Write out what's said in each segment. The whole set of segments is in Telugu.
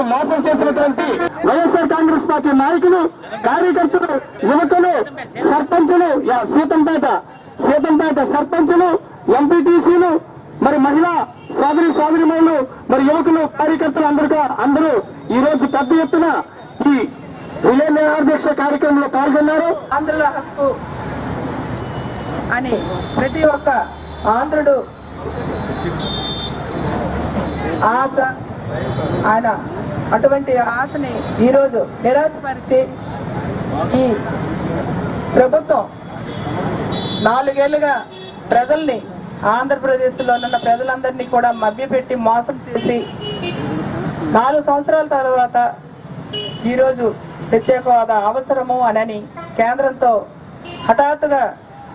మోసం చేసినటువంటి వైఎస్ఆర్ కాంగ్రెస్ పార్టీ నాయకులు కార్యకర్తలు యువకులు సర్పంచులు యా- సీతంపేట సీతంపేట సర్పంచులు ఎంపీటీసీలు మరి మహిళా సోదరి సోదరిమణులు మరి యువకులు కార్యకర్తలు అందరూ అందరూ ఈ రోజు పెద్ద ఎత్తున ఈ రిలే నిరాదీక్ష కార్యక్రమంలో పాల్గొన్నారు ఆంధ్రుల హక్కు అని ప్రతి ఒక్క ఆంధ్రుడు ఆశ ఆయన అటువంటి ఆశని ఈరోజు నిరాశపరిచి ఈ ప్రభుత్వం నాలుగేళ్లుగా ప్రజల్ని ఆంధ్రప్రదేశ్లో ఉన్న ప్రజలందరినీ కూడా మభ్యపెట్టి మోసం చేసి నాలుగు సంవత్సరాల తర్వాత ఈరోజు ప్రత్యేక హోదా అవసరము అనని కేంద్రంతో హఠాత్తుగా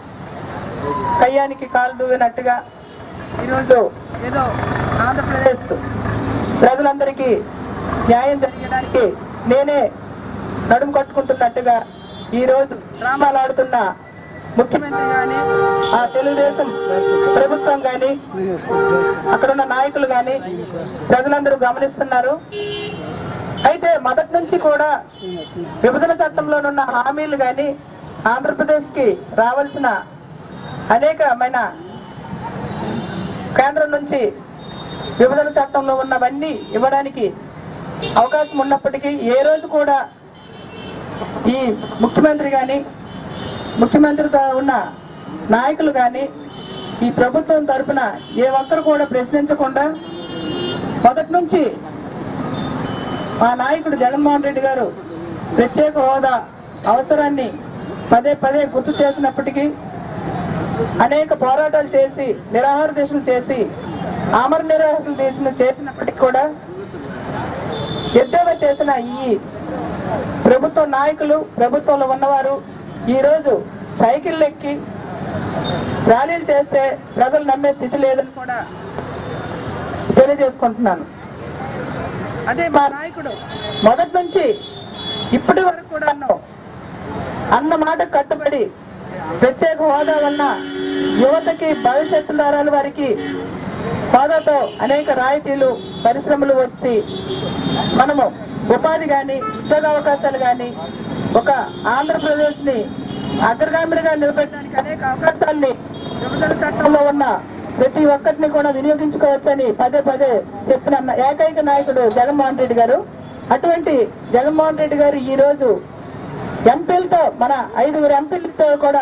కయ్యానికి కాలు దువ్వినట్టుగా ఈరోజు ఏదో ఆంధ్రప్రదేశ్ ప్రజలందరికీ న్యాయం జరిగడానికి నేనే నడుము కట్టుకుంటున్నట్టుగా ఈరోజు డ్రామాలు ఆడుతున్న ముఖ్యమంత్రి కానీ ఆ తెలుగుదేశం ప్రభుత్వం కానీ అక్కడున్న నాయకులు కానీ ప్రజలందరూ గమనిస్తున్నారు అయితే మొదటి నుంచి కూడా విభజన చట్టంలోనున్న హామీలు కానీ ఆంధ్రప్రదేశ్ కి రావాల్సిన అనేకమైన కేంద్రం నుంచి విభజన చట్టంలో ఉన్నవన్నీ ఇవ్వడానికి అవకాశం ఉన్నప్పటికీ ఏ రోజు కూడా ఈ ముఖ్యమంత్రి కానీ ముఖ్యమంత్రితో ఉన్న నాయకులు కానీ ఈ ప్రభుత్వం తరపున ఏ ఒక్కరు కూడా ప్రశ్నించకుండా మొదటి నుంచి మా నాయకుడు జగన్మోహన్ రెడ్డి గారు ప్రత్యేక హోదా అవసరాన్ని పదే పదే గుర్తు చేసినప్పటికీ అనేక పోరాటాలు చేసి నిరాహార దీక్షలు చేసి ఆమర నిరాహార దీక్షలు చేసినప్పటికీ కూడా ఎద్దేవా చేసిన ఈ ప్రభుత్వ నాయకులు ప్రభుత్వంలో ఉన్నవారు ఈ రోజు సైకిల్ ఎక్కి ర్యాలీలు చేస్తే ప్రజలు నమ్మే స్థితి లేదని కూడా తెలియజేసుకుంటున్నాను అదే మా నాయకుడు మొదటి నుంచి ఇప్పటి వరకు కూడా అన్న మాట కట్టుబడి ప్రత్యేక హోదా వల్ల యువతకి భవిష్యత్తు తరాల వారికి హోదాతో అనేక రాయితీలు పరిశ్రమలు వచ్చి మనము ఉపాధి కానీ ఉద్యోగ అవకాశాలు కానీ ఒక ఆంధ్రప్రదేశ్ ని అగ్రగామిగా నిలబెట్టడానికి అనేక అవకాశాలని విభజన చట్టంలో ఉన్న ప్రతి ఒక్కటిని కూడా వినియోగించుకోవచ్చని పదే పదే చెప్పిన న- ఏకైక నాయకుడు జగన్మోహన్ రెడ్డి గారు అటువంటి జగన్మోహన్ రెడ్డి గారు ఈ రోజు ఎంపీలతో మన ఐదుగురు ఎంపీలతో కూడా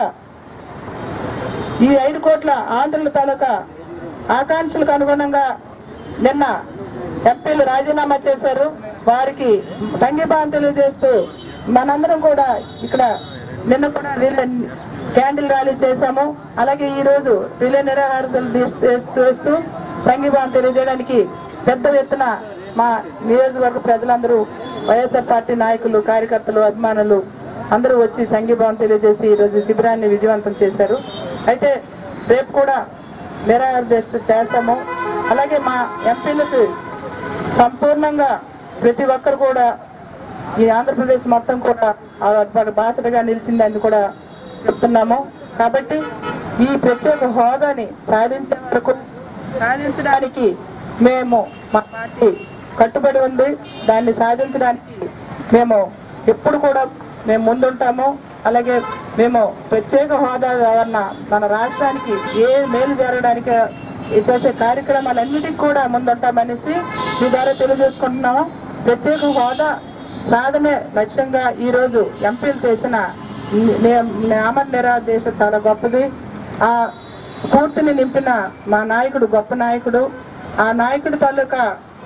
ఈ ఐదు కోట్ల ఆంధ్రుల తాలూకా ఆకాంక్షలకు అనుగుణంగా నిన్న ఎంపీలు రాజీనామా చేశారు వారికి సంఘీభావం తెలియజేస్తూ మనందరం కూడా ఇక్కడ నిన్న కూడా రిలే క్యాండిల్ ర్యాలీ చేశాము అలాగే ఈ రోజు రిలే నిరాహారాలు చేస్తూ సంఘీభావం తెలియజేయడానికి పెద్ద ఎత్తున మా నియోజకవర్గ ప్రజలందరూ వైఎస్ఆర్ పార్టీ నాయకులు కార్యకర్తలు అభిమానులు అందరూ వచ్చి సంఘీభావం తెలియజేసి ఈ రోజు శిబిరాన్ని విజయవంతం చేశారు అయితే రేపు కూడా నిరాహార దీక్ష చేస్తాము అలాగే మా ఎంపీలకు సంపూర్ణంగా ప్రతి ఒక్కరు కూడా ఈ ఆంధ్రప్రదేశ్ మొత్తం కూడా ఆ వారి బాసటగా నిలిచిందని కూడా చెప్తున్నాము కాబట్టి ఈ ప్రత్యేక హోదాని సాధించే వరకు సాధించడానికి మేము మా పార్టీ కట్టుబడి ఉంది దాన్ని సాధించడానికి మేము ఎప్పుడు కూడా మేము ముందుంటాము అలాగే మేము ప్రత్యేక హోదా వలన మన రాష్ట్రానికి ఏ మేలు జరగడానికి చేసే కార్యక్రమాలన్నిటికీ కూడా ముందుంటామనేసి మీ ద్వారా తెలియజేసుకుంటున్నాము ప్రత్యేక హోదా సాధనే లక్ష్యంగా ఈ రోజు ఎంపీలు చేసిన నామర్ నిరాదేశ చాలా గొప్పది ఆ స్ఫూర్తిని నింపిన మా నాయకుడు గొప్ప నాయకుడు ఆ నాయకుడి తాలూకా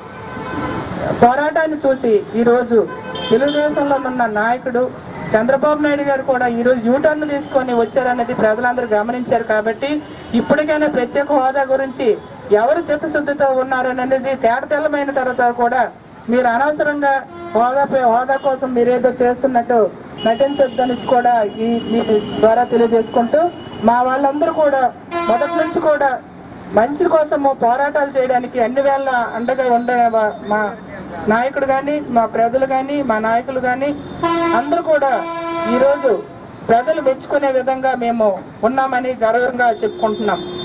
పోరాటాన్ని చూసి ఈ రోజు తెలుగుదేశంలో ఉన్న నాయకుడు చంద్రబాబు నాయుడు గారు కూడా ఈ రోజు యూటర్న్ తీసుకొని వచ్చారన్నది ప్రజలందరూ గమనించారు కాబట్టి ఇప్పటికైనా ప్రత్యేక హోదా గురించి ఎవరు చిత్తశుద్ధితో ఉన్నారనేది తేటతెల్లమైన తర్వాత కూడా మీరు అనవసరంగా హోదాపై హోదా కోసం మీరేదో చేస్తున్నట్టు నటించొద్దని కూడా ఈ మీ ద్వారా తెలియజేసుకుంటూ మా వాళ్ళందరూ కూడా మొదటి నుంచి కూడా మంచి కోసము పోరాటాలు చేయడానికి అన్ని వేళ అండగా ఉండే వా- మా నాయకుడు కానీ మా ప్రజలు కానీ మా నాయకులు కానీ అందరూ కూడా ఈరోజు ప్రజలు మెచ్చుకునే విధంగా మేము ఉన్నామని గర్వంగా చెప్పుకుంటున్నాం